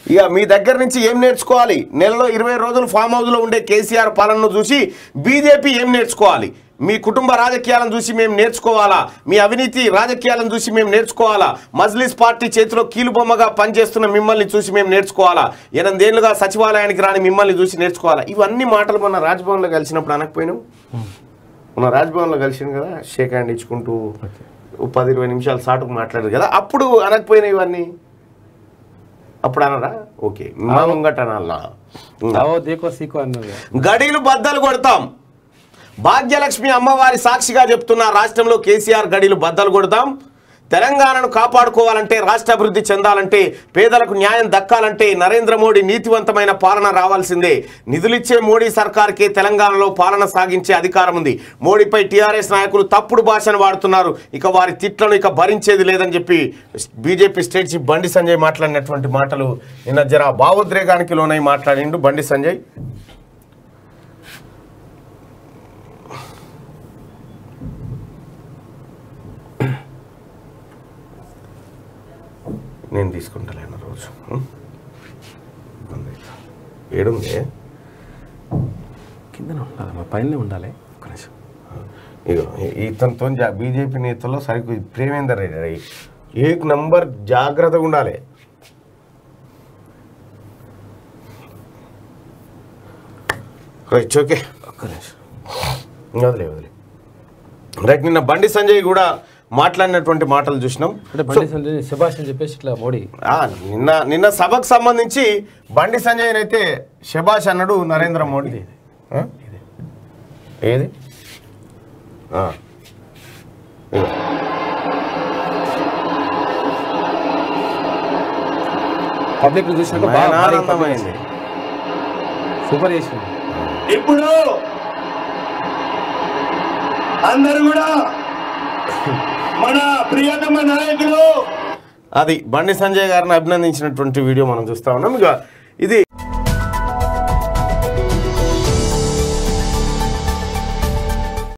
ఇక మీ దగ్గర నుంచి ఏం నేర్చుకోవాలి నెలలో ఇరవై రోజులు ఫామ్ హౌస్లో ఉండే కేసీఆర్ పాలనను చూసి బీజేపీ ఏం నేర్చుకోవాలి మీ కుటుంబ రాజకీయాలను చూసి మేము నేర్చుకోవాలా మీ అవినీతి రాజకీయాలను చూసి మేము నేర్చుకోవాలా మజ్లిస్ పార్టీ చేతిలో కీలుబొమ్మగా పనిచేస్తున్న మిమ్మల్ని చూసి మేము నేర్చుకోవాలా ఎనిమిదేళ్లుగా సచివాలయానికి రాని మిమ్మల్ని చూసి నేర్చుకోవాలా ఇవన్నీ మాటలు మొన్న రాజ్భవన్లో కలిసినప్పుడు అనకపోయినావు మొన్న రాజ్భవన్లో కలిసింది కదా షేక్ హ్యాండ్ ఇచ్చుకుంటూ ఓ పది ఇరవై నిమిషాలు సాటుకు మాట్లాడారు కదా అప్పుడు అనకపోయినాయి ఇవన్నీ అప్పుడు అనరా ఓకే మా ముంగట అనాలనా आओ देखो सीखो అన్నది గడీలు బద్దలు కొడతాం భాగ్యలక్ష్మి అమ్మవారి సాక్షిగా చెప్తున్న రాష్ట్రంలో కేసీఆర్ గడీలు బద్దలు కొడతాం తెలంగాణను కాపాడుకోవాలంటే రాష్ట్ర అభివృద్ధి చెందాలంటే పేదలకు న్యాయం దక్కాలంటే నరేంద్ర మోడీ నీతివంతమైన పాలన రావాల్సిందే నిధులిచ్చే మోడీ సర్కార్కే తెలంగాణలో పాలన సాగించే అధికారం ఉంది మోడీపై టీఆర్ఎస్ నాయకులు తప్పుడు భాషను వాడుతున్నారు ఇక వారి తిట్లను ఇక భరించేది లేదని చెప్పి బీజేపీ స్టేట్ చీఫ్ బండి సంజయ్ మాట్లాడినటువంటి మాటలు నిన్న జర భావోద్రేగానికి లోనై మాట్లాడిండు బండి సంజయ్ నేను తీసుకుంటలేను రోజు ఉం? ఏడుంది కింద ఉండాలి మా పైన ఉండాలి ఒక్క నిమిషం ఇగో ఈ- ఇతనితో బీజేపీ నేతల్లో సరిగ్గా ప్రేమేందర్ రెడ్డి ఏక్ నంబర్ జాగ్రత్తగా ఉండాలి రైట్ ఓకే ఒక్క నిమిషం వదిలే వదిలే రైట్ నిన్న బండి సంజయ్ కూడా మాట్లాడినటువంటి మాటలు చూసినాం అంటే బండి సంజయ్ శభాష్ అని చెప్పేసి ఇట్లా మోడీ ఆ, నిన్న నిన్న సభకు సంబంధించి బండి సంజయ్ అయితే శబాష్ అన్నాడు నరేంద్ర మోడీ ఆ? ఏది ఆ. ఇదిగో. పబ్లిక్ చూసినాక బాగా భారీ public ఆనందమైంది సూపర్ చేసింది ఇప్పుడు అందరూ కూడా మన ప్రియతమ నాయకులు అది బండి సంజయ్ గారిని అభినందించినటువంటి వీడియో మనం చూస్తా ఉన్నాం ఇక ఇది